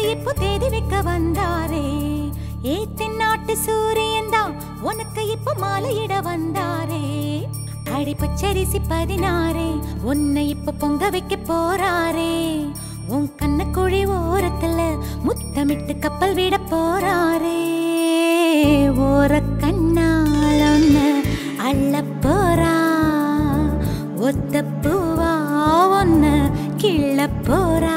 இப்போ தேதி வைக்க வந்தாரே ஏ தென்னாட்டு சூரியன் தான் உனக்கு இப்போ மாலையிட வந்தாரே அடி பச்சரிசி பதினாறே உன்னை இப்ப பொங்க வைக்க போறாரே உன் கண்ணக்குழி ஓரத்துல முத்தமிட்டு கப்பல் விட போறாரே ஓர கண்ணால் ஒன்ன அள்ள போறா ஒத்த பூவா ஒன்ன கிள்ள போறா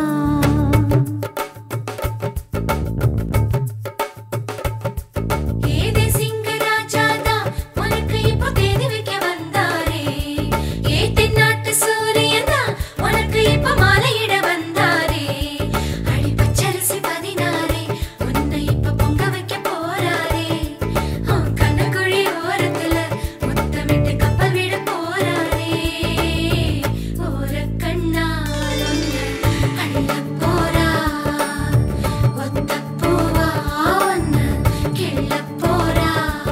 ஏதே சிங்கராஜாதா உனக்கு இப்போ தேதி வைக்க வந்தாரே ஏ தென்னாட்டு சூரியனா உனக்கு இப்போ மாலையிட வந்தாரே அடி பச்சரிசி பதினாரே உன்னை இப்போ பொங்க வைக்க போறாரே அவன் கண்ணக்குழி ஓரத்துல முத்தமிட்டு கப்பல் விட போறாரே ஓர கண்ணால் ஒன்ன அள்ள போறா ஒத்த பூவா ஒன்ன கிள்ள போறா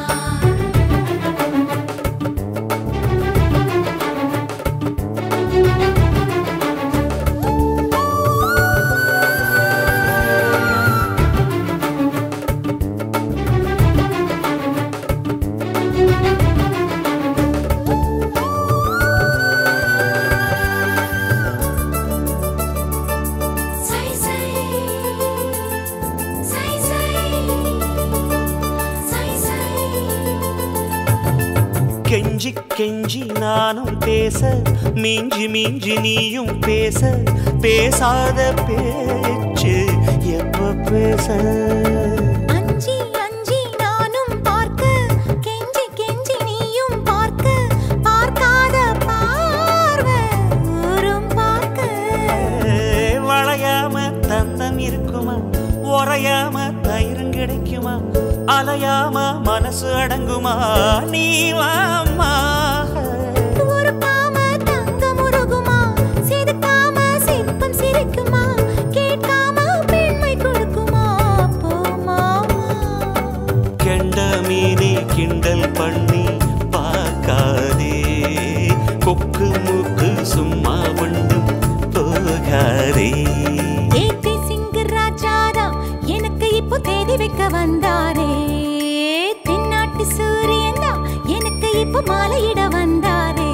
சை சை சை சை சை சை கெஞ்சி கெஞ்சி நானும் பேச மிஞ்சி மிஞ்சி நீயும் பேச பேசாத பேச்சு எப்ப பேச அஞ்சி அஞ்சி நானும் பார்க்க கெஞ்சி கெஞ்சி நீயும் பார்க்க பார்க்காத பார்வை ஊரும் பார்க்க வளையாம தந்தம் இருக்குமா உறையாம தயிரும் கிடைக்குமா அலையாம மனசு அடங்குமா நீ வாம்மா உருக்காம தங்கம் உருகுமா செதுக்காம சிற்பம் சிரிக்குமா கேட்காம பெண்மை கொடுக்குமா போமாமா கெண்ட மீனே கிண்டல் பண்ணி பார்க்காதே கொக்கு மூக்கு சும்மா ஒண்ணும் போகாதே ஏத்தி சிங்கு ராஜாதா எனக்கு இப்போ தேதி வைக்க வந்தாரே தென்னாட்டு சூரியன் தான் எனக்கு இப்போ மாலையிட வந்தாரே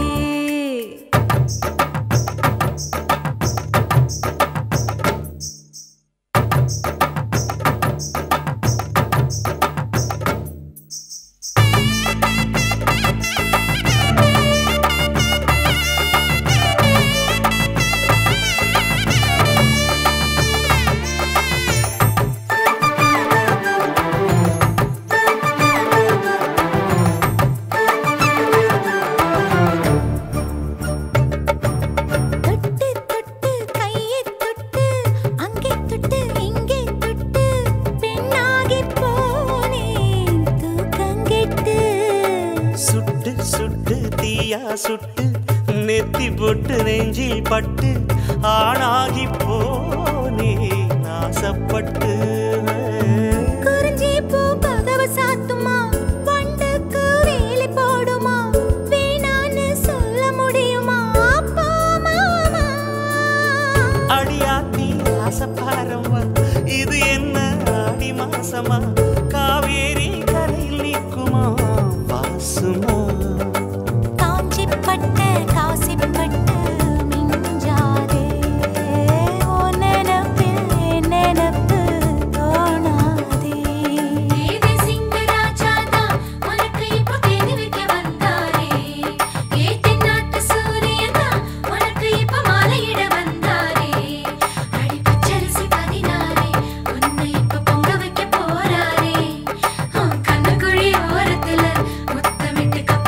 தொட்டு தொட்டு கையை தொட்டு அங்கே தொட்டு இங்கே தொட்டு பெண்ணாகி போனேன் தூக்கங்கெட்டு சுட்டு சுட்டு தீயா சுட்டு நெத்தி போட்டு நெஞ்சில் பட்டு ஆணாகி போனே நாசப்பட்டு குறிஞ்சி பூ கதவு சாத்துமா வண்டுக்கு வேலி போடுமா வேணான்னு சொல்ல முடியுமா அப்பா மாமா அடியாத்தி ஆசப்பாரம்மா இது என்ன ஆடி மாசமா காவேரி கரையில் நிற்குமா வாசுமா காஞ்சி பட்டு காசி பட்டு மிஞ்சாதே ஓ நினப்பில் என் நினப்பு தோணாதே ஏதே சிங்கராஜாதா உனக்கு இப்போ தேதி வைக்க வந்தாரே ஏ தென்னாட்டு சூரியனா உனக்கு இப்போ மாலையிட வந்தாரே அடி பச்சரிசி பதினாரே உன்னை இப்போ பொங்க வைக்க போறாரே அவன் கண்ணக்குழி ஓரத்துல முத்தமிட்டு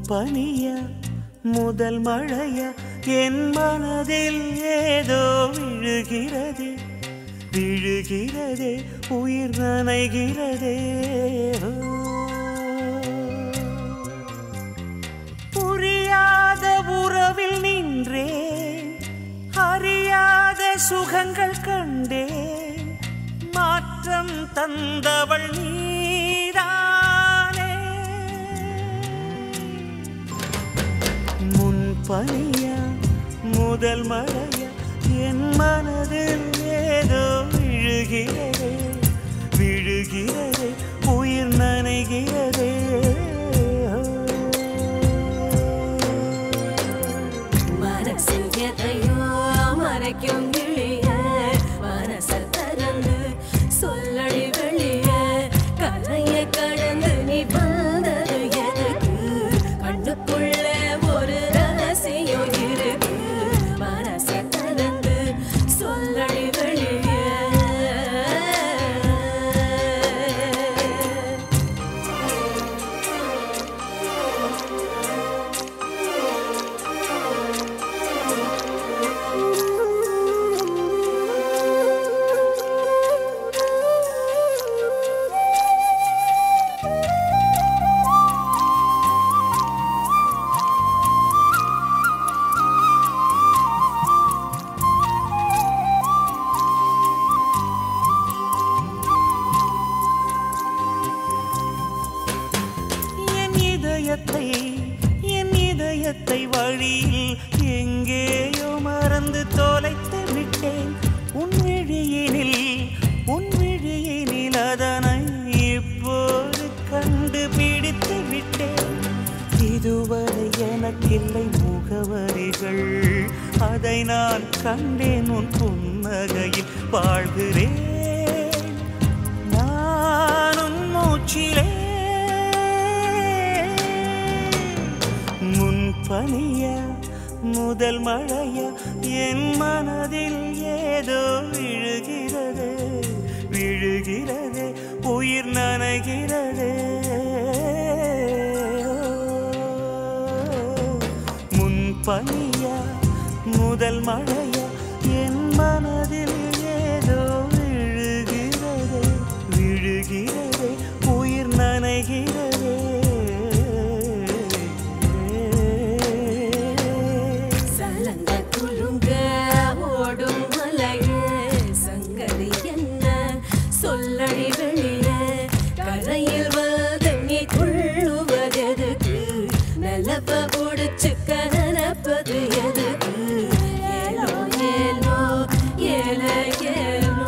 பனியா முதல் மழையா என் மனதில் ஏதோ விழுகிறதே விழுகிறதே உயிர் நனைகிறதே ஓ. புரியாத உறவில் நின்றேன் அறியாத சுகங்கள் கண்டேன் மாற்றம் தந்தவள் நீதானே முன் பனியா முதல் மழையா என் மனதில் ஏதோ விழுகிறதே விழுகிறதே உயிர் நனைகிறதே மனசில் எதையோ மறைக்கும் கிளிய மனச திறந்து சொல்லடி வெளிய கரையை கடந்து நீ வந்தது எதுக்கு கண்ணுக்குள்ள ஒரு ரகசியம் இருக்கு மனச திறந்து சொல்லடி வெளிய என் இதயத்தை என் இதயத்தை வழியில் எங்கேயோ மறந்து தொலைத்து விட்டேன் உன் விழியினில் உன் விழியினில் அதனை இப்போது கண்டுபிடித்து விட்டேன் இதுவரை எனக்கில்லை முகவரிகள் அதை நான் கண்டேன் உன் புன்னகையில் வாழ்கிறேன் நானும் மூச்சிலே முன் பனியா முதல் மழையா என் மனதில் ஏதோ விழுகிறது விழுகிறது உயிர் நனைகிறது முன் பனியா முதல் மழையா என் மனதில் ஏதோ விழுகிறது விழுகிறது உயிர் நனைகிறது சலங்க குலுங்க ஓடும் மலையே சங்கதி என்ன சொல்லடி வெளிய கரையில் வந்து நீ துள்ளுவதெதுக்கு நிலப்ப புடிச்சுக்க நினைப்பது எதுக்கு ஏலோ ஏலோ ஏல ஏலோ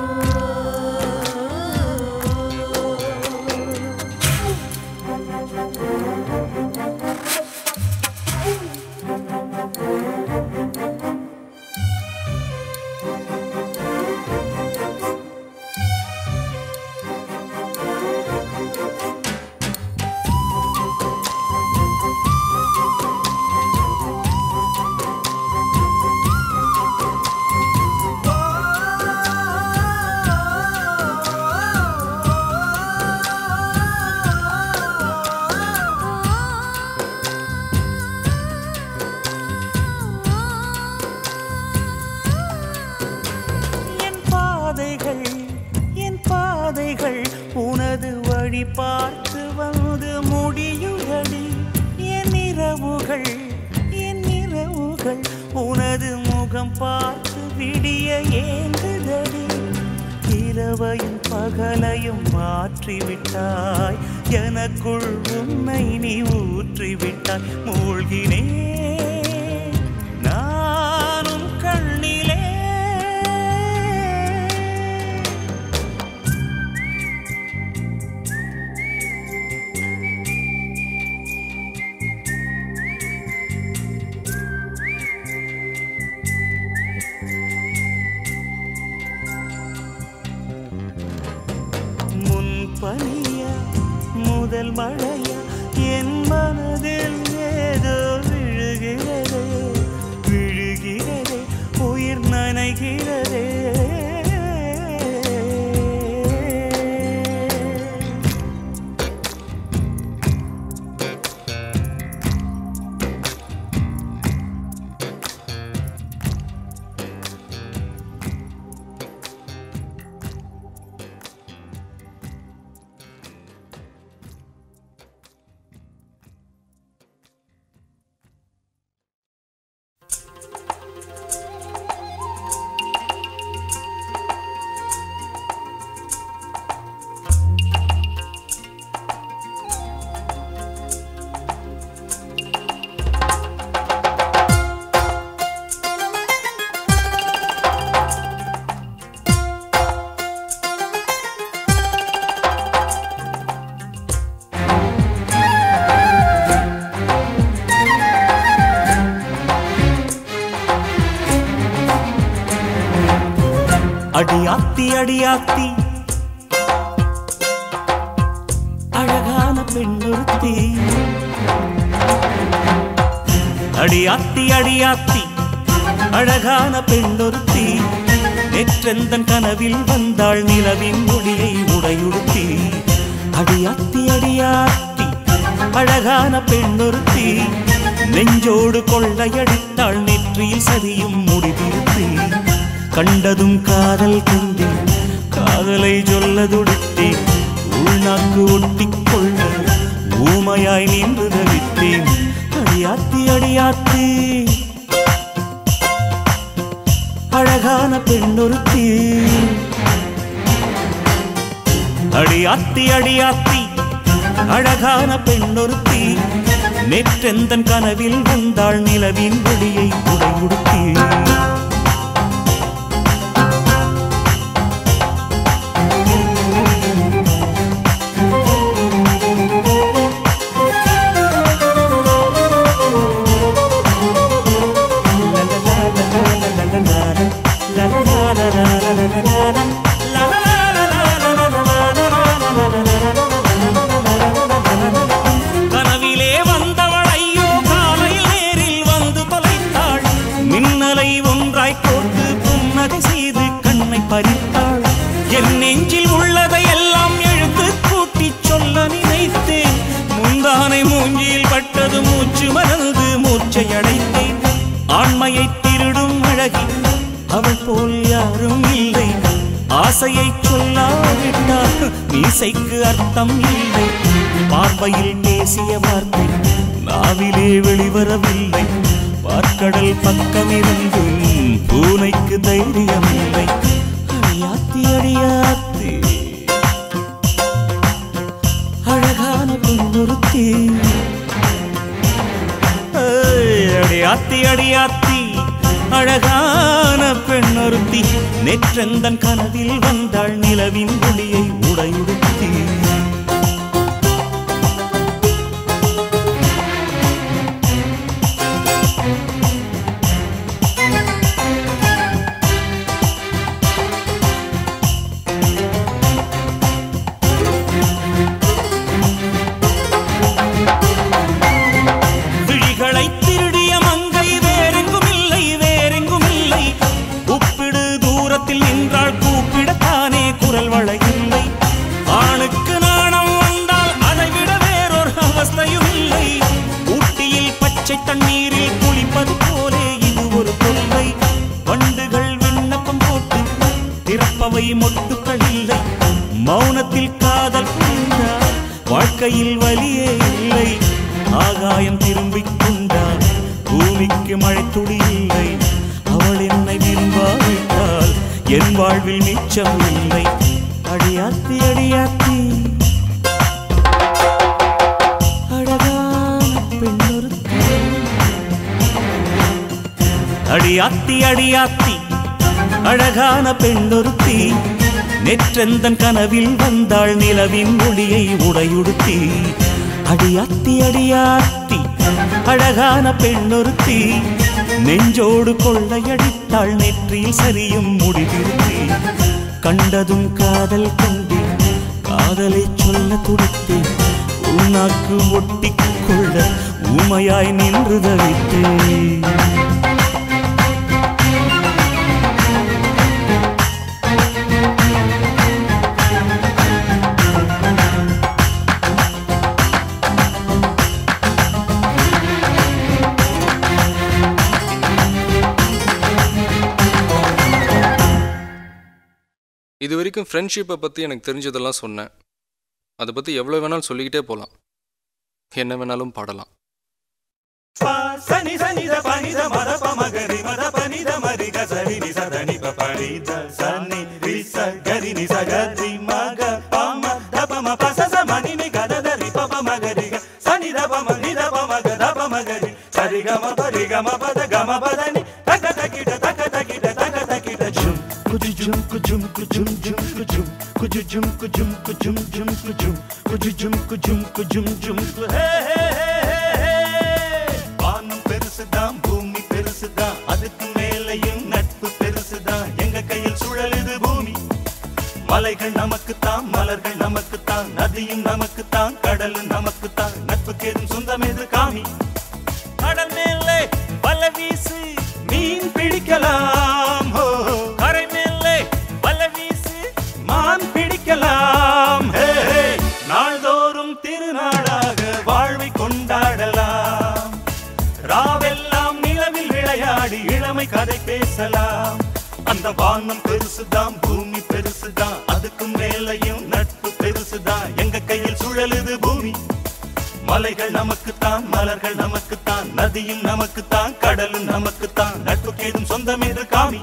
என் பாதைகள் என் பாதைகள் உனது வழி பார்த்து வந்து முடியுதடி என் இரவுகள் என் இரவுகள் உனது முகம் பார்த்து விடிய ஏங்குதடி இரவையும் பகலையும் மாற்றிவிட்டாய் எனக்குள் உன்னை நீ ஊற்றிவிட்டாய் மூழ்கினேன் நானும் கண்ணிலே முன் பனியா முதல் மழையா என் மனதில் ஏதோ விழுகிறதே விழுகிறதே உயிர் நனைகிறதே ஆத்தி அடியாத்தி அழகான பெண்ணொருத்தி அடியாத்தி அடியாத்தி அழகான பெண்ணொருத்தி நேற்றெந்தன் கனவில் வந்தாள் நிலவின் ஒளியை உடையுடுத்தி அடியாத்தி அடியாத்தி அழகான பெண்ணொருத்தி நெஞ்சோடு கொள்ளையடித்தாள் நெற்றியில் சதியும் முடிவிருத்தி கண்டதும் காதல் கொண்டேன் காதலை சொல்ல துடித்தேன் உள்நாக்கு ஒட்டிக் கொள்ள ஊமையாய் நின்று தவித்தேன் அடியாத்தி அடியாத்தி அழகான பெண்ணொருத்தி அடியாத்தி அடியாத்தி அழகான பெண்ணொருத்தி நேற்றெந்தன் கனவில் வந்தாள் நிலவின் ஒளியை உடையுடுத்தி கனவிலே வந்தவள் ஐயோ காலையில் நேரில் வந்து தொலைத்தாள் மின்னலை ஒன்றாய் கோர்த்து புன்னகை செய்து கண்ணை பறித்தாள் என் நெஞ்சில் உள்ளதை எல்லாம் எழுத்து கூட்டி சொல்ல நினைத்தேன் முந்தானை மூஞ்சியில் பட்டது மூச்சு மறந்து மூச்சை அடைத்தேன் ஆண்மையை திருடும் அழகி அவள் போல் யாரும் இல்லை ஆசையை சொல்லாவிட்டால் மீசைக்கு அர்த்தம் இல்லை பார்வையில் பேசிய வார்த்தை நாவிலே வெளிவரவில்லை பார்க்கடல் பக்கமிருந்தும் பூனைக்கு தைரியம் இல்லை அடியாத்தி அடியாத்தி அழகான பொன்னுறுத்தி அடியாத்தி அடியாத்தி அழகான பெண்ணொருத்தி நெற்றந்தன் கனவில் வந்தாள் நிலவின் ஒளியை உடையுடுத்தி விழிகளை திருடிய மங்கை வேறெங்கும் இல்லை வேறெங்கும் இல்லை உப்பிடு தூரத்தில் நின்றாள் கூப்பிடத்தானே குரல் வளையில்லை ஆணுக்கு நாணம் வந்தால் அதை விட வேறொரு அவஸ்தையும் இல்லை ஊட்டியில் பச்சை தண்ணீரில் குளிப்பது போலே இது ஒரு தொல்லை வண்டுகள் விண்ணப்பம் போட்டு திறப்பவை மொட்டுக்கள் இல்லை மௌனத்தில் காதல் புரிந்தார் வாழ்க்கையில் வலியே இல்லை ஆகாயம் திரும்பிக் கொண்டார் பூமிக்கு மழை துளி இல்லை அவள் என்னை விரும்பாவிட்டால் என் வாழ்வில் மிச்சம் இல்லை அடியாத்தி அடியாத்தி அழகான பெண்ணொருத்தி அடியாத்தி அடியாத்தி அழகான பெண்ணொருத்தி நெற்றெந்தன் கனவில் வந்தாள் நிலவின் ஒளியை உடையுடுத்தி அடியாத்தி அடியாத்தி அழகான பெண்ணொருத்தி நெஞ்சோடு கொள்ளையடித்தாள் நெற்றியில் சரியும் முடிவிருத்தி கண்டதும் காதல் கொண்டேன் காதலை சொல்ல துடித்தேன் உன்னாக்கு ஒட்டிக் கொள்ள ஊமையாய் நின்று தவித்தேன் இது வரைக்கும் ஃப்ரெண்ட்ஷிப்பை பற்றி எனக்கு தெரிஞ்சதெல்லாம் சொன்னேன் அதை பற்றி எவ்வளோ வேணாலும் சொல்லிக்கிட்டே போகலாம் என்ன வேணாலும் பாடலாம் சனி சனி த பனி த மத ப மகரி மத பனி த மரி க சரி நி ச த நி ப பரி த சனி ரி ச கரி நி ச க ரி ம க ப ம த ப ம ப ச ச ம நி நி க த த ரி ப ப ம க ரி க சனி த ப ம நி த ப ம க த ப ம க ரி சரி க ம ப ரி க ம ப த க ம ப த நி த க த கி ட த க த கி ட த க த கி ட ஜும் குஜு ஜும் குஜும் குஜும் ஜும் குஜும் குஜு ஜும் குஜும் குஜும் ஜும் குஜும் குஜு ஜும் குஜும் குஜும் ஜும் கு ஹே ஹே ஹே ஹே ஹே வானம் பெருசுதான் பூமி பெருசுதான் அதுக்கு மேலையும் நட்பு பெருசுதான் எங்க கையில் சுழலுது பூமி மலைகள் நமக்குத்தான் மலர்கள் நமக்குத்தான் நதியும் நமக்குத்தான் கடலும் நமக்குத்தான் நட்புக்கு எதுவும் சொந்தம் எது காமி கடல் மேலே வல வீசு மீன் பிடிக்கலாம் ஹோ கரை மேலே வல வீசு மான் பிடிக்கலாம் ஹே, ஹே. நாள்தோறும் திருநாளாக வாழ்வை கொண்டாடலாம் ராவெல்லாம் நிலவில் விளையாடி இளமை கதை பேசலாம் அந்த வானம் பெருசுதான் பூமி பெருசுதான் அதுக்கும் மேலையும் நட்பு பெருசுதான் எங்க கையில் சுழலுது பூமி மலைகள் நமக்குத்தான் மலர்கள் நமக்குத்தான் நதியும் நமக்குத்தான் கடலும் நமக்குத்தான் நட்புக்கு ஏதும் சொந்தம் எது காமி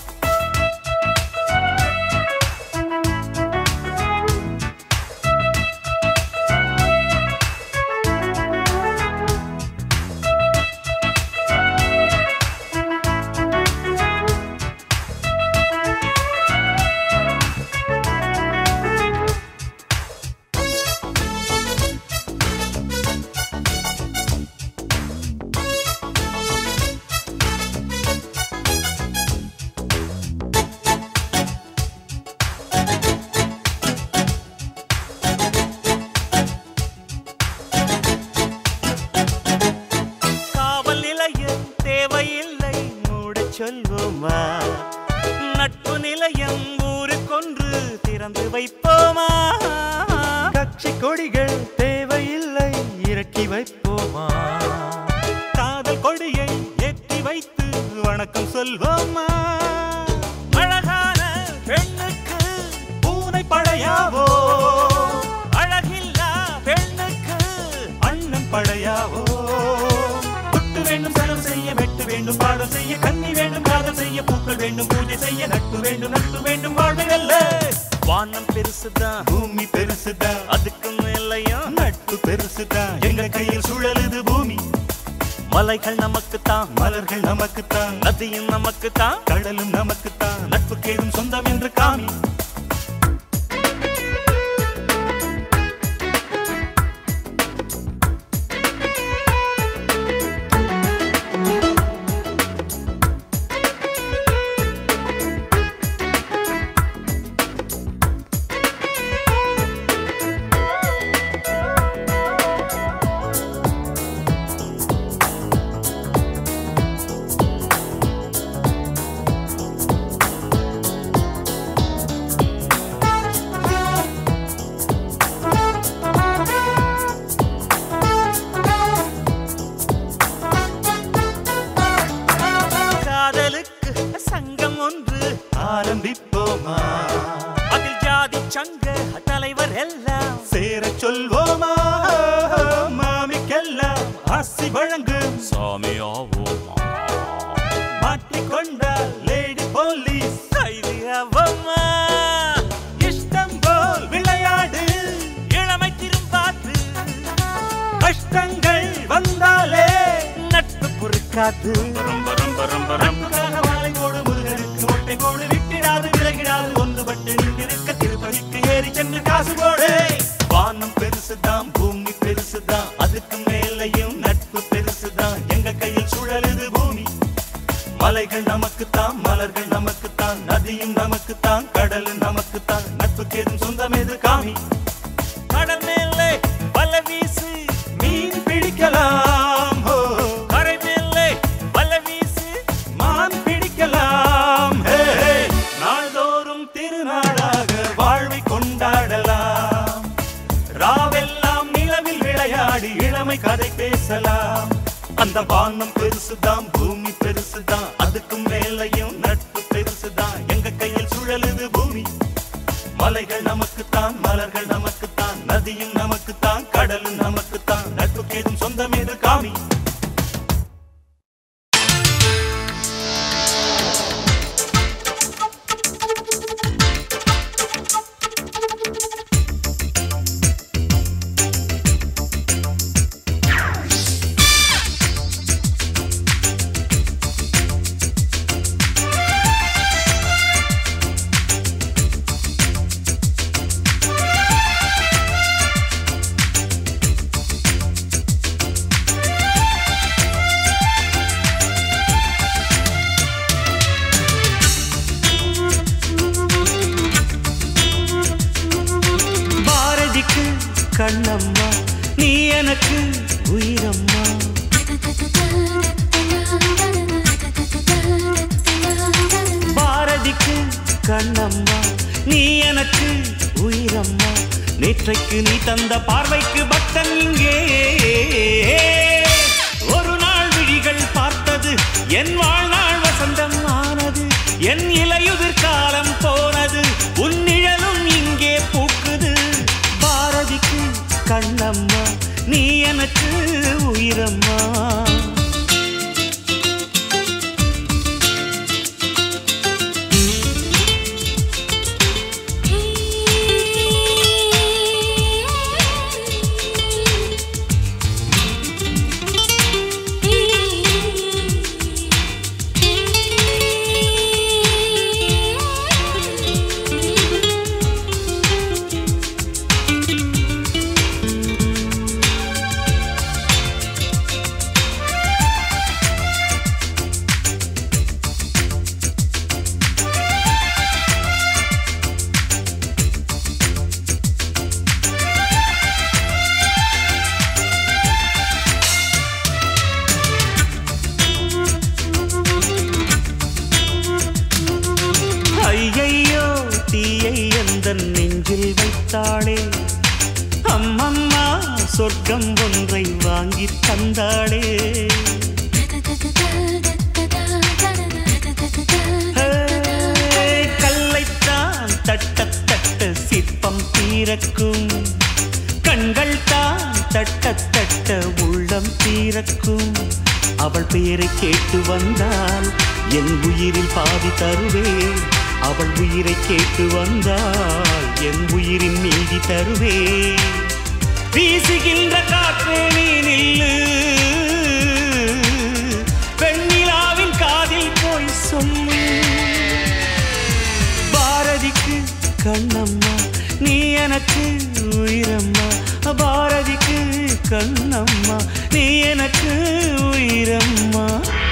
காவல் நிலையம் தேவையில்லை மூடச் சொல்வோமா நட்பு நிலையம் ஊருக்கொன்று திறந்து வைப்போமா கட்சி கொடிகள் தேவையில்லை இறக்கி வைப்போமா காதல் கொடியை ஏற்றி வைத்து வணக்கம் சொல்வோமா அழகான பெண்ணுக்கு பூனை படையாவோ அழகில்லா பெண்ணுக்கு அண்ணன் படையாவோ துட்டு வேண்டும் செலவு செய்ய வெட்டு வேண்டும் பாடம் செய்ய கன்னி வேண்டும் காதல் செய்ய பூக்கள் வேண்டும் பூஜை செய்ய நட்பு வேண்டும் நட்பு வேண்டும் வாழ்வுகள்ல வானம் பெருசுதான் பூமி பெருசுதான் அதுக்கு மேலையும் நட்பு பெருசுதான் எங்க கையில் சுழலுது பூமி மலைகள் நமக்குத்தான் மலர்கள் நமக்குத்தான் நதியும் நமக்குத்தான் கடலும் நமக்குத்தான் நட்புக்கு ஏதும் சொந்தம் என்று காமி காதலுக்கு சங்கம் ஒன்று ஆரம்பிப்போமா அதில் ஜாதி சங்க தலைவர் எல்லாம் சேர சொல்வோமா மாமிக்கெல்லாம் ஆசி வழங்கு சாமியாவோமா மாட்டிக்கொண்டால் லேடி போலீஸ் கைதியாவோமா இஷ்டம் போல் விளையாடு இளமை திரும்பாது கஷ்டங்கள் வந்தாலே நட்பு பொறுக்காது நட்புக்காக மாலை போடு முருகனுக்கு மொட்டை போடு விட்டிடாது விலகிடாது ஒன்றுபட்டு நின்றிருக்க திருப்பதிக்கு ஏறி சென்று காசு போடு வானம் பெருசுதான் பூமி பெருசுதான் அதுக்கு மேலையும் நட்பு பெருசுதான் எங்க கையில் சுழலுது பூமி மலைகள் நமக்குத்தான் மலர்கள் நமக்குத்தான் நதியும் நமக்குத்தான் கடலும் நமக்குத்தான் நட்புக்கு ஏதும் சொந்தம் எது காமி கடல் மேலே வல வீசு மீன் பிடிக்கலாம் ஹோ. கரை மேலே வல வீசு மான் பிடிக்கலாம் ஹே, ஹே. நாள்தோறும் திருநாளாக வாழ்வை கொண்டாடலாம் ராவெல்லாம் நிலவில் விளையாடி இளமை கதை பேசலாம் அந்த வானம் பெருசுதான் பூமி பெருசுதான் அதுக்கும் மேலையும் நட்பு பெருசுதான் எங்க கையில் சுழலுது பூமி மலைகள் நமக்குத்தான் மலர்கள் நமக்குத்தான் நதியும் நமக்குத்தான் கடலும் நமக்குத்தான் நட்புக்கு ஏதும் சொந்தம் எது காமி கண்ணம்மா நீ எனக்கு உயிரம்மா பாரதிக்கு கண்ணம்மா நீ எனக்கு உயிரம்மா நேற்றைக்கு நீ தந்த பார்வைக்கு பக்தன் இங்கே ஒரு நாள் விழிகள் பார்த்தது என் வாழ்நாள் வசந்தம் ஆனது என் இலையுதிர் காலம் போனது உன் நிழலும் இங்கே பூக்குது பாரதிக்கு கண்ணம்மா நீ எனக்கு உயிரம்மா ஐயையோ தீயை எந்த நெஞ்சில் வைத்தாளே அம்மம்மா சொர்க்கம் ஒன்றை வாங்கி தந்தாளே ஹே, கல்லைத்தான் தட்ட தட்ட சிற்பம் தீரக்கும் கண்கள் தான் தட்ட தட்ட உள்ளம் தீரக்கும் அவள் பெயரை கேட்டு வந்தால் என் உயிரில் பாதி தருவேன் அவள் உயிரை கேட்டு வந்தால் என் உயிரின் மீதி தருவேன் வீசுகின்ற காற்றே நீ நில்லு பெண்ணிலாவின் காதில் போய் சொல்லு பாரதிக்கு கண்ணம்மா நீ எனக்கு உயிரம்மா பாரதிக்கு கண்ணம்மா நீ எனக்கு உயிரம்மா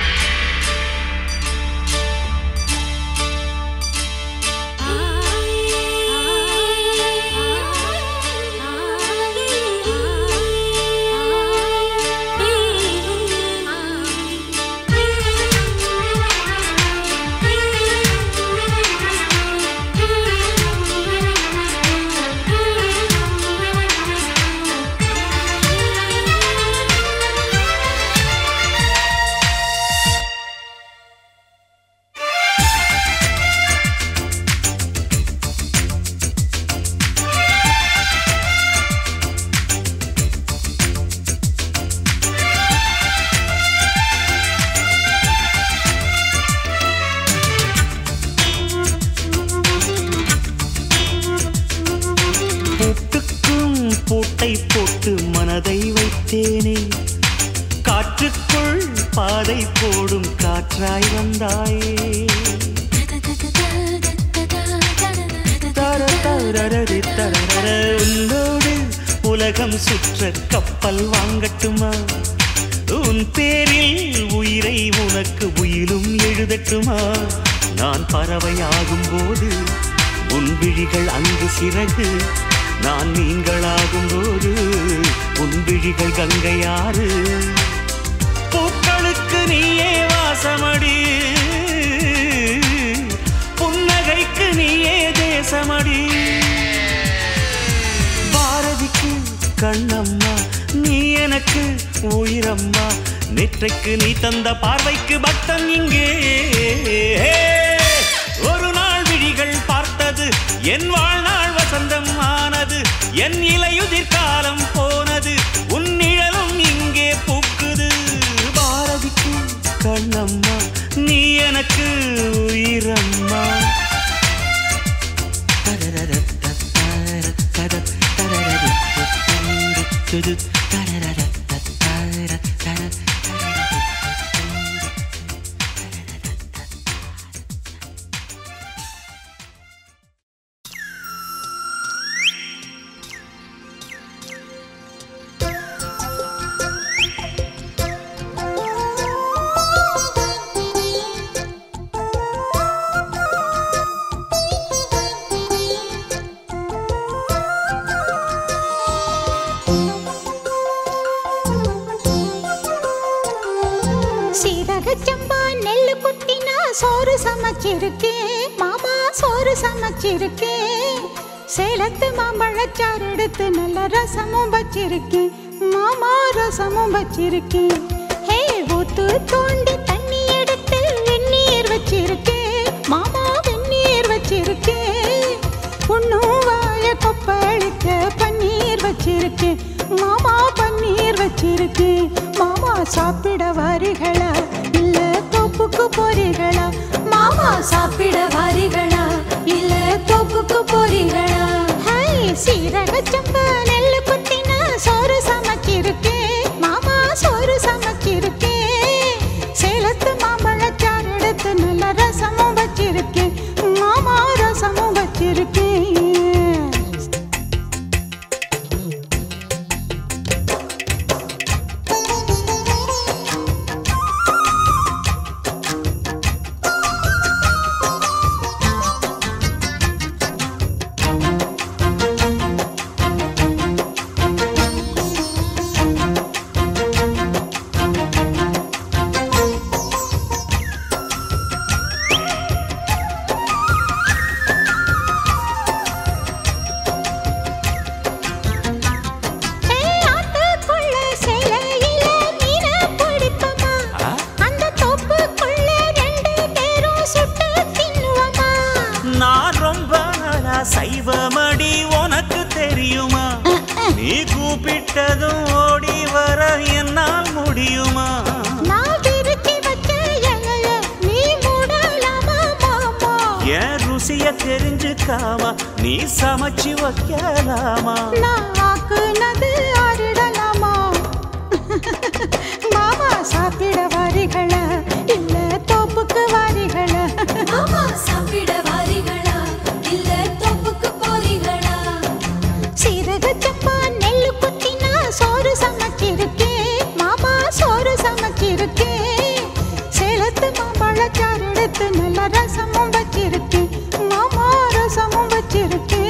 பூட்டுக்கும் பூட்டை போட்டு மனதை வைத்தேனே காற்றுக்குள் பாதை போடும் காற்றாய் வந்தாயே தர தரரரி தரரர. உன்னோடு உலகம் சுற்ற கப்பல் வாங்கட்டுமா உன் பேரில் உயிரை உனக்கு உயிலும் எழுதட்டுமா நான் பறவையாகும் போது உன் விழிகள் அங்கு சிறகு நான் நீங்களாகும் போது உன் விழிகள் கங்கையாறு பூக்களுக்கு நீயே வாசமடி புன்னகைக்கு நீயே தேசமடி பாரதிக்கு கண்ணம்மா நீ எனக்கு உயிரம்மா நெற்றைக்கு நீ தந்த பார்வைக்கு பக்தன் இங்கே ஒரு நாள் விழிகள் பார்த்தது என் வாழ்நாள் வசந்தம் ஆனது என் இலையுதிர் காலம் போனது உன் நிழலும் இங்கே பூக்குது பாரதிக்கு கண்ணம்மா நீ எனக்கு உயிரம்மா சோறு சமைச்சிருக்கேன் மாமா சோறு சமைச்சிருக்கேன் சேலத்து மாம்பழச்சாறு எடுத்து நல்ல ரசமும் வச்சிருக்கேன் மாமா ரசமும் வச்சிருக்கேன் ஹே ஊத்து தோண்டி தண்ணி எடுத்து வெந்நீர் வச்சிருக்கேன் மாமா வெந்நீர் வச்சிருக்கேன் உன்னும் வாய கொப்பளிக்க பன்னீர் வச்சிருக்கேன் மாமா பன்னீர் வச்சிருக்கேன் மாமா சாப்பிட வாரிகளா இல்ல தோப்புக்கு போறீங்களா மாமா சாப்பிட வாரிகளா இல்ல தோப்புக்கு போறீங்களா ஹாய் சீரக சம்பா நெல்லு குத்தினா சோறு சமைச்சிருக்கேன் மாமா சோறு சமைச்சிருக்கேன் சேலத்து மாம்பழச்சாறு எடுத்து நல்ல ரசமும் வச்சிருக்கேன் மாமா ரசமும் வச்சிருக்கேன் ஏய், ஆத்துக்குள்ள சேலையில மீனை பிடிப்போமா? அந்த தோப்புக்குள்ள ரெண்டு பேரும் சுட்டு தின்னுவோமா? நான் ரொம்ப நாளா சைவமடி உனக்கு தெரியுமா நீ கூப்பிட்டதும் ஓடி வர என்னால் முடியுமா நான் விரிச்சு வச்ச இலைய நீ மூடலாமா, மாமா? என் ருசிய தெரிஞ்சுக்காம நீ சமைச்சு வைக்கலாமா நான் ஆக்குனது அருடலாமா? மாமா சாப்பிட வாரிகளா இல்ல தோப்புக்கு வாரிகளா மாமா சாப்பிட வாரீங்களா இல்ல தோப்புக்கு போறீங்களா சீரக சப்பா நெல்லு குத்தினா சோறு சமைச்சிருக்கேன் மாமா சோறு சமைச்சிருக்கேன் சேலத்து மாம்பழச்சாறு எடுத்து நல்ல ரசமும் வச்சிருக்கேன் மாமா ரசமும் வச்சிருக்கேன்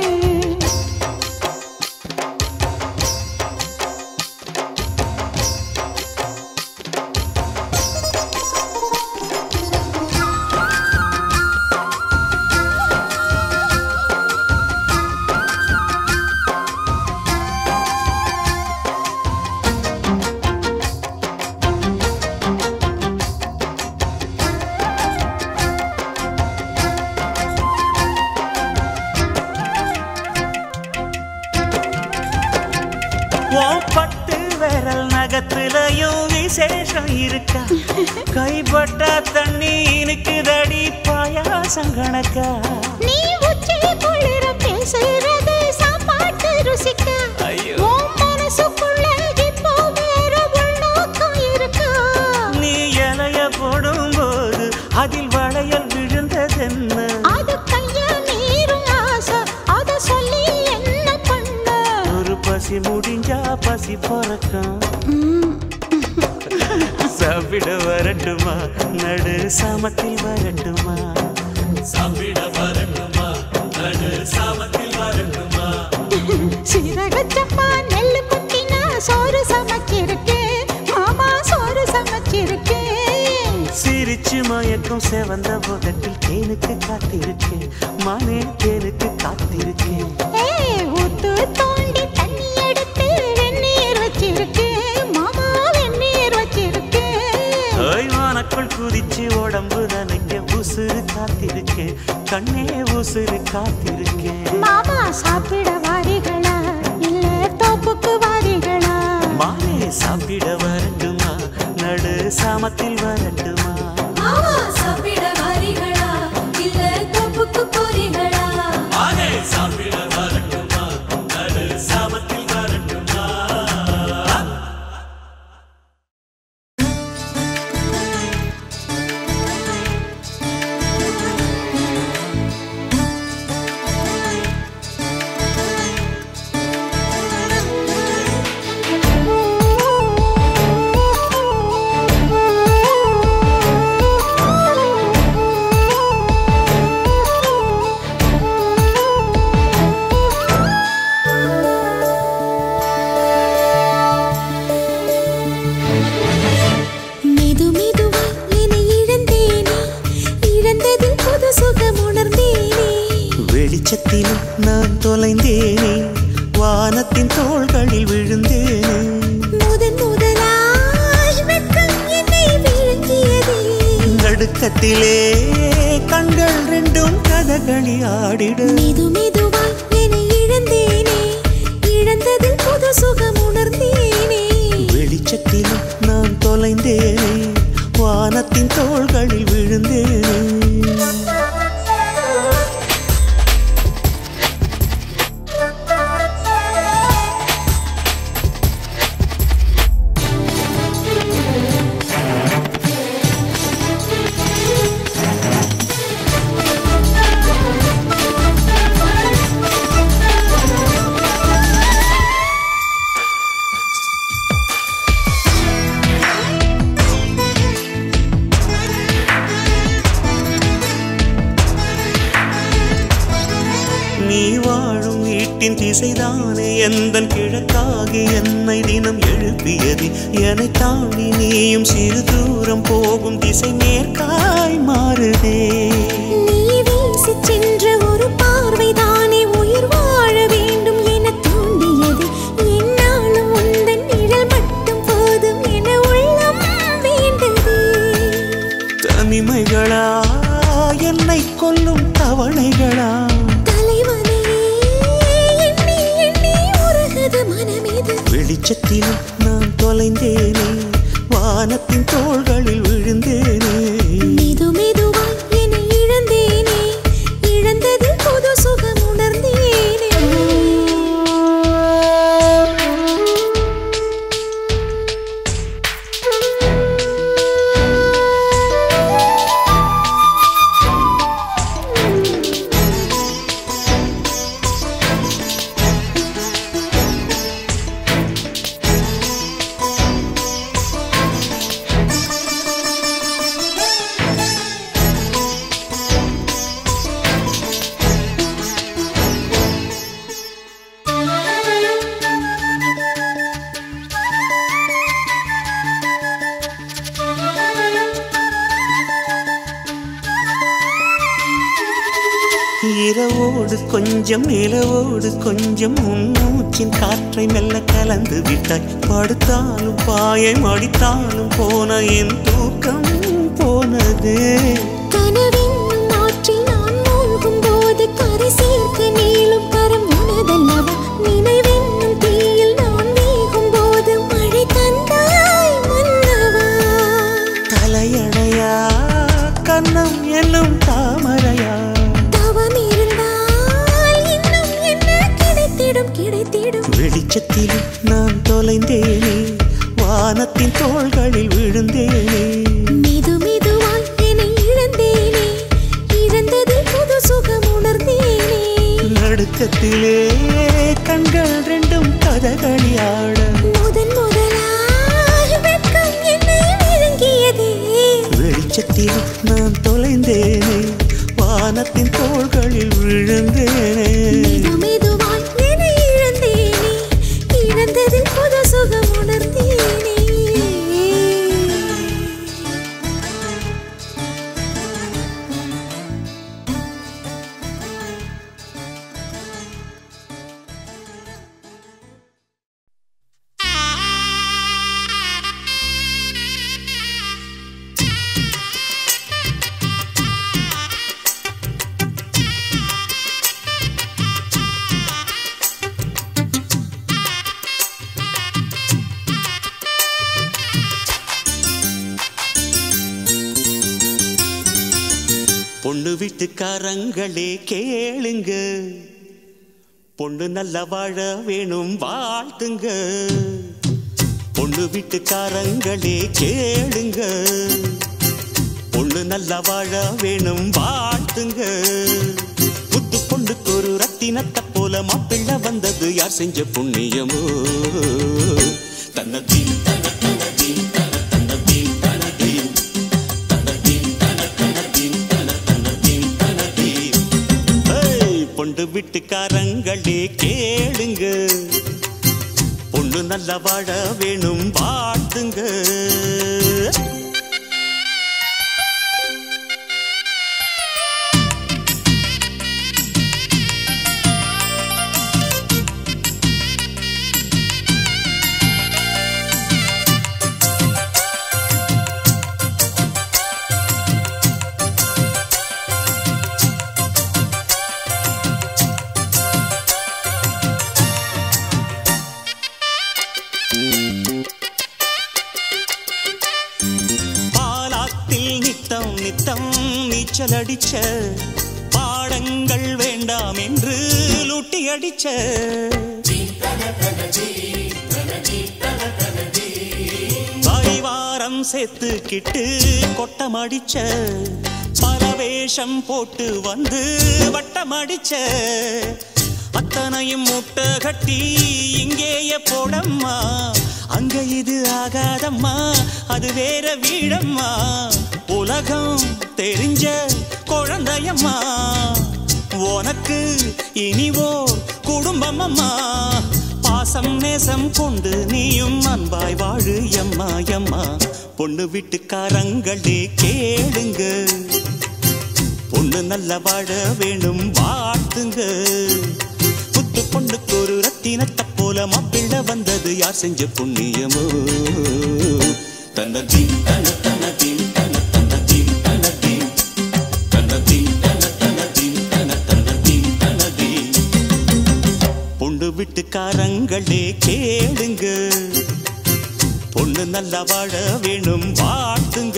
உன் பட்டு விரல் நகத்துலயும் விசேஷம் இருக்கா கைப்பட்டா தண்ணி இனிக்குதடி பாயாசம் கணக்கா நீ உச்சி குளிர பேசுறது சாப்பாட்டு ருசிக்க ஐயோ. உன் மனசுக்குள்ள இப்போ வேற உள்நோக்கம் இருக்கா நீ இலைய போடும்போது அதில் வளையல் விழுந்ததென்ன அது கைய மீறும் ஆசை அத சொல்லி என்ன பண்ண ஒரு பசி முடிஞ்சா பசி பிறக்கும் சாப்பிட வரட்டுமா நடு சாமத்தில் வரட்டுமா சாப்பிட வரட்டுமா நடு சாமத்தில் வரட்டுமா சீரக சப்பா நெல்லு குத்தினா சோறு சமைச்சிருக்கேன் மாமா சோறு சமைச்சிருக்கேன் சிரிச்சு மயக்கும் செவந்த உதட்டில் தேனுக்கு காத்திருக்கேன் மானே தேனுக்கு காத்திருக்கேன் ஏய் ஊத்து தோண்டி தண்ணி எடுத்து வெந்நீர் வச்சிருக்கேன் மாமா வெந்நீர் வச்சிருக்கேன் ஓய்வானக்குள் குதிச்சு உடம்பு நனைக்க உசுறு காத்திருக்கேன் கண்ணே உசுறு காத்திருக்கேன் மாமா சாப்பிட வாரிகளா இல்ல தோப்புக்கு வாரிகளா மானே சாப்பிட வரட்டுமா நடு சாமத்தில் வரட்டுமா மாமா சாப்பிட வாரீங்களா இல்ல தோப்புக்கு போறீங்களா மானே சாப்பிட வரட்டுமா நடு சாமத்தில் வரட்டுமா ஆ வெளிச்சத்திலும் நான் தொலைந்தேனே வானத்தின் தோள்களில் விழுந்தேனே முதன் முதலாய் வெட்கம் என்னை விழுங்கியதே நடுக்கத்திலே கண்கள் ரெண்டும் கதகளி ஆடிட மெது மெதுவாய் என்னை இழந்தேனே இழந்ததில் புது சுகம் உணர்ந்தேனே வெளிச்சத்திலும் நான் தொலைந்தேனே வானத்தின் தோள்களில் விழுந்தேனே நீ வாழும் வீட்டின் திசைதானே எந்தன் கிழக்காகி என்னை தினம் எழுப்பியது என்னை தாண்டி நீயும் சிறு தூரம் போகும் திசை மேற்காய் மாறுதே நீ வீசிச் சென்ற ஒரு பார்வைதானே உயிர் வாழ வேண்டும் என தூண்டியது என்னாலும் உந்தன் நிழல் மட்டும் போதும் என உள்ளம் வேண்டது தனிமைகளா என்னை கொல்லும் தவணைகளா தலைவனே எண்ணி எண்ணி உருகுது மனமிது வெளிச்சத்திலும் நான் தொலைந்தேனே வானத்தின் தோள்களில் விழுந்தேனே மெது மெதுவாய் என்னை இழந்தேனே இழந்ததில் புது சுகம் உணர்ந்தேனே இரவோடு கொஞ்சம் நிலவோடு கொஞ்சம் முன்னூச்சின் காற்றை மெல்ல கலந்து விட்டாய் படுத்தாலும் பாயை மடித்தாலும் போன என் தூக்கம் போனது கனவென்னும் ஆற்றில் நான் மூழ்கும் போது கரை சேர்க்க நீளும் கரம் உனதல்லவா நினைவென்னும் தீயில் நான் வேகும் போது மழை தந்தாய் மன்னவா தலையணையா கன்னம் என்னும் தாமரையா தவம் இருந்தால் இன்னும் என்ன கிடைத்திடும் கிடைத்திடும் வெளிச்சத்திலும் நான் தொலைந்தேனே வானத்தின் தோள்களில் விழுந்தேனே மெது மெதுவாய் என்னை இழந்தேனே இழந்ததில் புது சுகம் உணர்ந்தேனே நடுக்கத்திலே கண்கள் ரெண்டும் கதகளியாட முதன் முதலாய் வெட்கம் என்னை விழுங்கியதே வெளிச்சத்தில் நான் தொலைந்தேனே வானத்தின் தோள்களில் விழுந்தேனே மெது மெதுவாய் என்னை இழந்தேனே இழந்ததில் புது சுகம் உணர்ந்தேனே பொண்ணு வீட்டுக்காரங்களே கேளுங்க பொண்ணு நல்ல வாழ வேணும் வாழ்த்துங்க பொண்ணு வீட்டுக்காரங்களே கேளுங்க பொண்ணு நல்ல வாழ வேணும் வாழ்த்துங்க புத்து பொண்ணுக்கு ஒரு ரத்தினத்தை போல மாப்பிள்ளை வந்தது யார் செஞ்ச புண்ணியமோ தன்னதீன் தன தன்னதீன் தன தன்னதீன் தனதீன் தன்னதீன் தன தன்னதீன் தன தன்னதீன் தனதீன் ஏய், பொண்டு வீட்டுக்காரங்களே கேளுங்க பொண்ணு நல்ல வாழ வேணும் வாழ்த்துங்க நீச்சல் அடிச்ச பாடங்கள் வேண்டாம் என்று லூட்டி அடிச்ச வாரம் சேர்த்துக்கிட்டு கொட்டம் அடிச்ச பரவேஷம் போட்டு வந்து வட்டம் அடிச்ச அத்தனையும் முட்டை கட்டி இங்கேயே போடம்மா அங்க இது ஆகாதம்மா அது வேற வீடம்மா உலகம் தெரிஞ்ச குழந்தையம்மா உனக்கு இனிவோ குடும்பம் அம்மா பாசம் நேசம் கொண்டு நீயும் அன்பாய் வாழு எம்மா எம்மா பொண்ணு வீட்டுக்காரங்களே கேளுங்க பொண்ணு நல்ல வாழ வேணும் வாழ்த்துங்க புத்து பொண்ணுக்கு ஒரு ரத்தினத்தை போல மாப்பிள்ள வந்தது யார் செஞ்ச புண்ணியமோ தன்னதீம் தன தனதீம் தன தனதீம் தனதீம் தனதீம் தன தனதீம் தன தனதீம் தனதீம் பொண்ணு வீட்டுக்காரங்களே கேளுங்க பொண்ணு நல்லா வாழ வேணும் வாழ்த்துங்க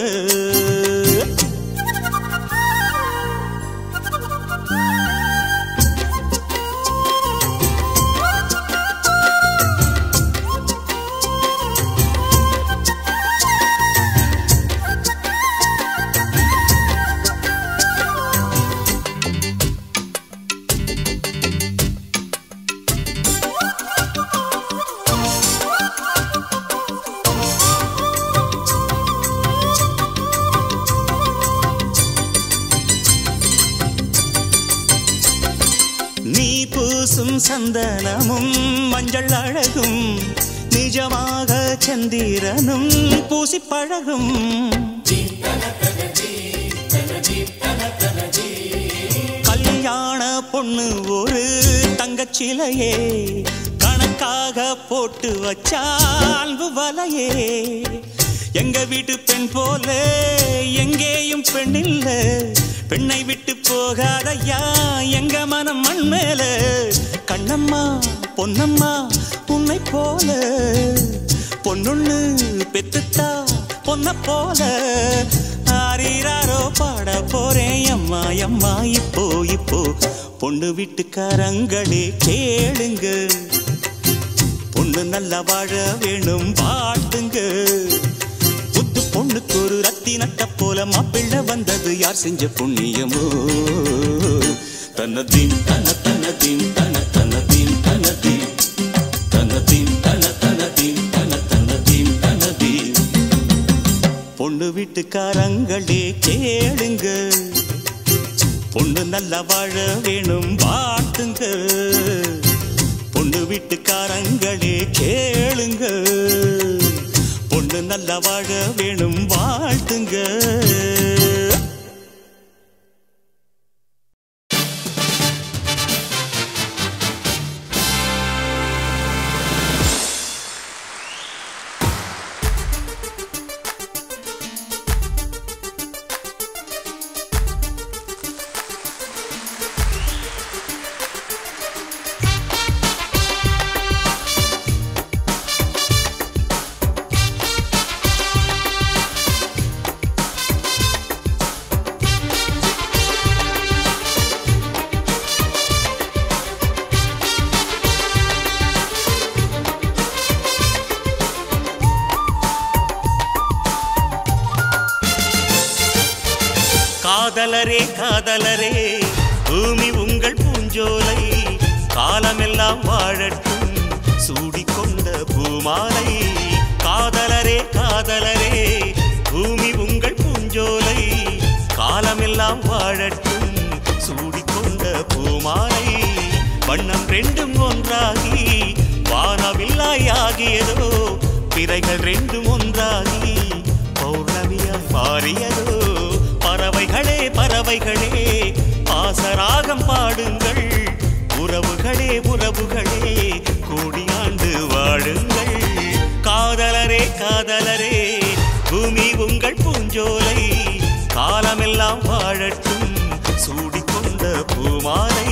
நீ பூசும் சந்தனமும் மஞ்சள் அழகும் நிஜமாக சந்திரனும் பூசி பழகும் கல்யாண பொண்ணு ஒரு தங்கச்சிலையே கணக்காக போட்டு வச்சா அன்பு வலையே எங்க வீட்டு பெண் போல எங்கேயும் பெண் இல்ல பெண்ணை விட்டு போகாதையா எங்க மனம் மண் மேல கண்ணம்மா பொன்னம்மா உன்னை போல பொண்ணுன்னு பெத்துத்தா பொன்ன போல ஆரீராரோ பாட போறேன் அம்மா அம்மா இப்போ இப்போ பொண்ணு வீட்டுக்காரங்களே கேளுங்க பொண்ணு நல்லா வாழ வேணும் வாழ்த்துங்க புத்து பொண்ணுக்கு ஒரு ரத்தினத்தை போல மாப்பிள்ளை வந்தது யார் செஞ்ச புண்ணியமோ தன்னதீம் தன தனதீம் தன தனதீம் தனதீம் தனதீம் தன தனதீம் தன தனதீம் தனதீம் பொண்ணு வீட்டுக்காரங்களே கேளுங்க பொண்ணு நல்லா வாழ வேணும் வாழ்த்துங்க பொண்ணு வீட்டுக்காரங்களே கேளுங்க பொண்ணு நல்லா வாழ வேணும் வாழ்த்துங்க காதலரே காதலரே பூமி உங்கள் பூஞ்சோலை காலமெல்லாம் வாழட்டும் சூடிக்கொண்ட பூமாலை காதலரே காதலரே பூமி உங்கள் பூஞ்சோலை காலமெல்லாம் வாழட்டும் சூடிக்கொண்ட பூமாலை வண்ணம் ரெண்டும் ஒன்றாகி வானவில்லாயாகியதோ பிறைகள் ரெண்டும் ஒன்றாகி பௌர்ணமியாய் மாறியதோ பறவைகளே பறவைகளே பாசராகம் பாடுங்கள் உறவுகளே உறவுகளே கோடியாண்டு வாழுங்கள் காதலரே காதலரே பூமி உங்கள் பூஞ்சோலை காலமெல்லாம் வாழட்டும் சூடிக்கொண்ட பூமாலை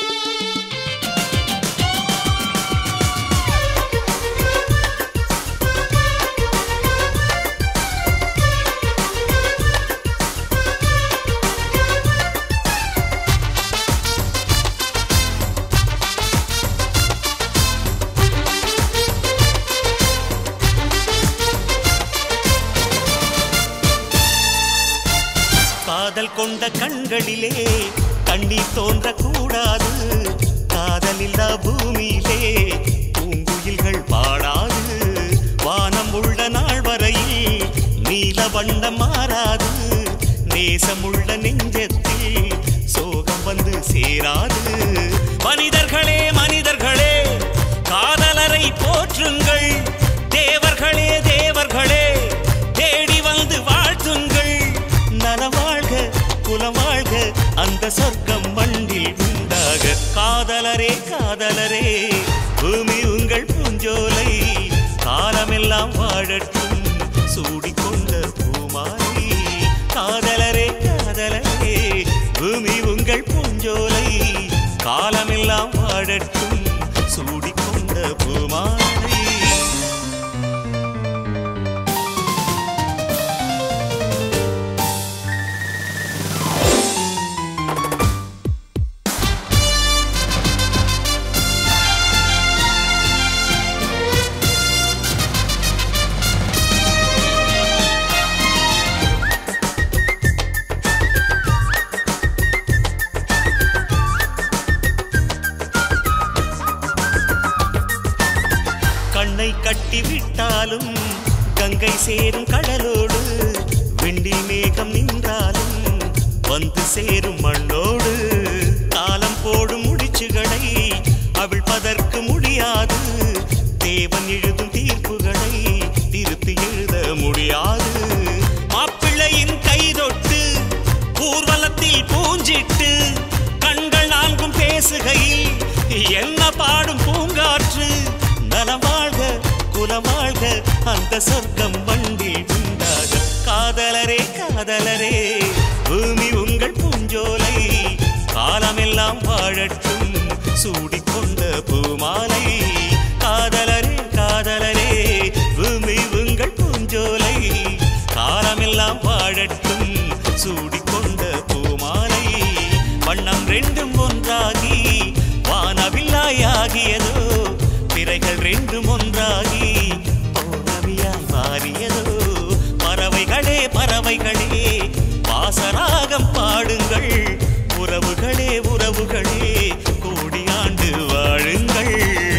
Thank you. கொண்ட கண்களிலே கண்ணீர் தோன்றக்கூடாது காதலில்லா பூமியிலே பூங்குயில்கள் பாடாது வானம் உள்ள நாள் வரையில் நீல வண்ணம் மாறாது நேசமுள்ள நெஞ்சத்தில் சோகம் வந்து சேராது மனிதர்களே மனிதர்களே காதலரை போற்றுங்கள் தேவர்களே தேவர்களே தேடி வந்து வாழ்த்துங்கள் நலம் வாழ்க குலம் வாழ்க அந்த சொர்க்கம் மண்ணில் உண்டாக காதலரே காதலரே பூமி உங்கள் பூஞ்சோலை காலமெல்லாம் வாழட்டும் சூடிக்கொண்ட பூமாலை காதலரே காதலரே பூமி உங்கள் பூஞ்சோலை காலமெல்லாம் வாழட்டும் சூடிக்கொண்ட பூமாலை கண்ணை கட்டி விட்டாலும் கங்கை சேரும் கடலோடு வெண்டி மேகம் நின்றாலும் வந்து சேரும் மண்ணோடு காலம் போடும் முடிச்சுகளை அவிழ்ப்பதற்கு முடியாது தேவன் எழுதும் தீர்ப்புகளை திருத்தி எழுத முடியாது மாப்பிள்ளையின் கை தொட்டு ஊர்வலத்தில் பூஞ்சிட்டு கண்கள் நான்கும் பேசுகையில் என்ன பாடும் பூங்காற்று நலம் வாழ்க குலம் வாழ்க அந்த சொர்க்கம் வண்டில் உண்டாக காதலரே காதலரே பூமி உங்கள் பூஞ்சோலை காலமெல்லாம் வாழட்டும் சூடிக்கொண்ட பூமாலை காதலரே காதலரே பூமி உங்கள் பூஞ்சோலை காலமெல்லாம் வாழட்டும் சூடிக்கொண்ட பூமாலை வண்ணம் ரெண்டும் ஒன்றாகி வானவில்லாயாகியதோ பிறைகள் ரெண்டும் ஒன்றாகி பௌர்ணமியாய் மாறியதோ பறவைகளே பறவைகளே பாசராகம் பாடுங்கள் உறவுகளே உறவுகளே கோடியாண்டு வாழுங்கள்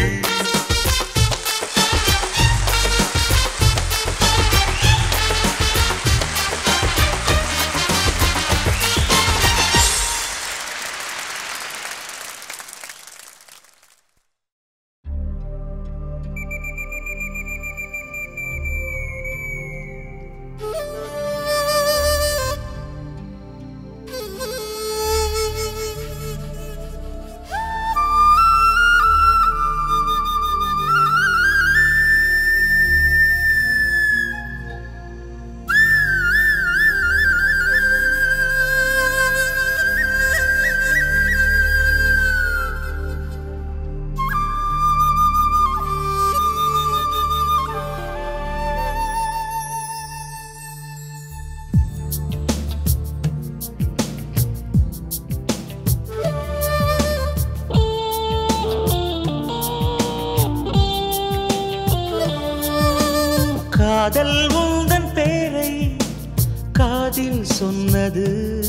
காதல் உந்தன் பேரை காதில் சொன்னது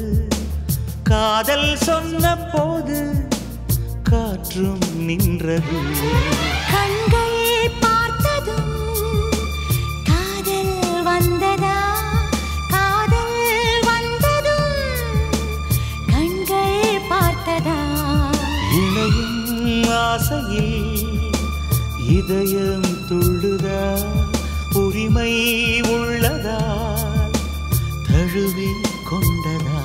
காதல் சொன்ன போது காற்றும் நின்றது கண்கள் பார்த்ததும் காதல் வந்ததா காதல் வந்ததும் கண்கள் பார்த்ததா இணையும் ஆசையில் இதயம் துள்ளுதா உரிமை உள்ளதா தழுவி கொண்டதா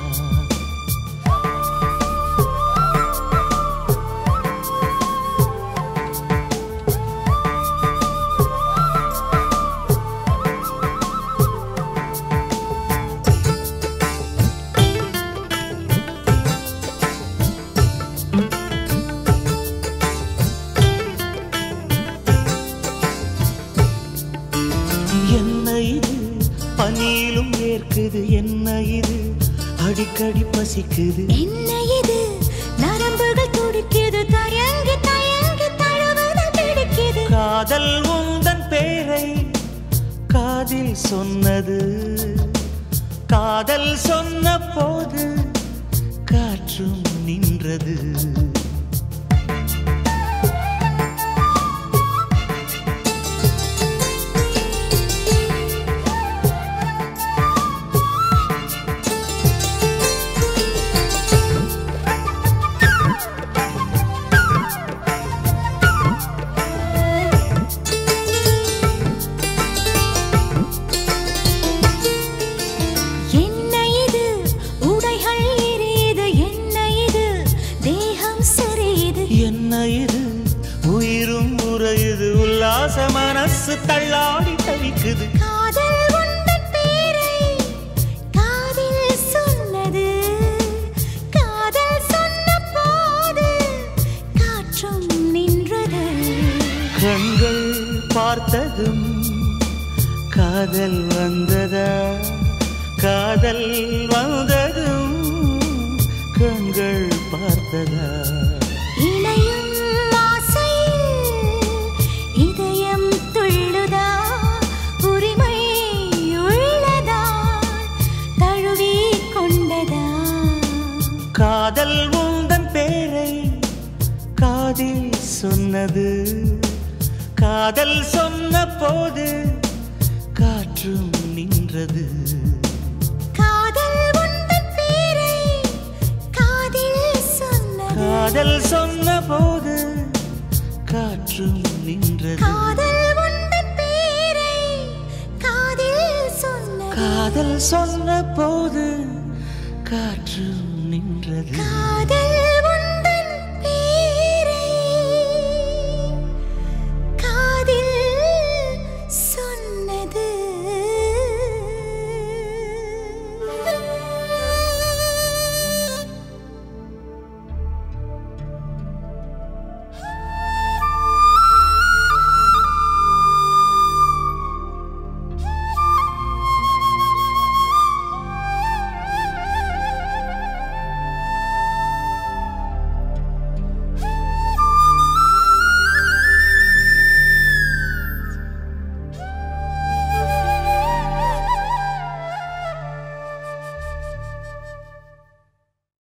என்ன இது பனியிலும் ஏற்குது என்ன இது அடிக்கடி பசிக்குது என்ன இது நரம்புகள் துடிக்குது தயங்கி தயங்கி தழுவத பிடிக்குது காதல் உந்தன் பேரை காதில் சொன்னது காதல் சொன்ன போது காற்றும் நின்றது என்ன இது உடைகள் எரியுது என்ன இது தேகம் சிறியது என்ன இது உயிரும் உறையுது உல்லாச மனசு தள்ளாடி தவிக்குது காதல் உந்தன் பேரை காதில் சொன்னது காதல் சொன்ன போது காற்றும் நின்றது கண்கள் பார்த்ததும் காதல் வந்ததா காதல் வந்ததும் கண்கள் பார்த்ததா இணையும் ஆசையில் இதயம் துள்ளுதா உரிமை உள்ளதா தழுவி கொண்டதா காதல் உந்தன் பேரை காதில் சொன்னது காதல் சொன்ன போது காற்றும் நின்றது காதல் உந்தன் பேரை காதில் சொன்னது காதல் சொன்ன போது காற்றும் நின்றது காதல் உந்தன் பேரை காதில் சொன்னது காதல் சொன்ன போது காற்றும் நின்றது காதல்